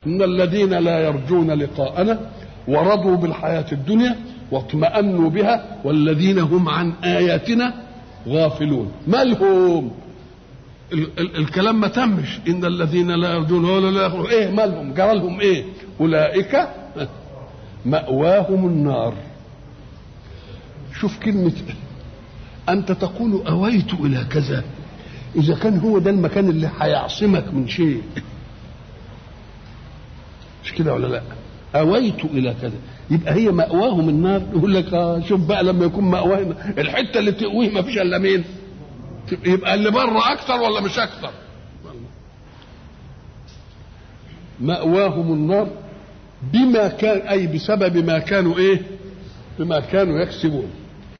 إن الذين لا يرجون لقاءنا ورضوا بالحياة الدنيا واطمأنوا بها والذين هم عن آياتنا غافلون مالهم ال- ال- الكلام ما تمش ان الذين لا يرجون ولا لا يخرجون ايه مالهم جرى لهم ايه اولئك ماواهم النار شوف كلمه انت تقول اويت الى كذا اذا كان هو ده المكان اللي هيعصمك من شيء مش كده ولا لا اويت الى كذا يبقى هي ماواهم النار يقول لك آه شوف بقى لما يكون ماواهم الحته اللي تقويه ما فيش الا مين يبقى اللي بره اكتر ولا مش اكتر مأواهم النار بما كان اي بسبب ما كانوا ايه بما كانوا يكسبون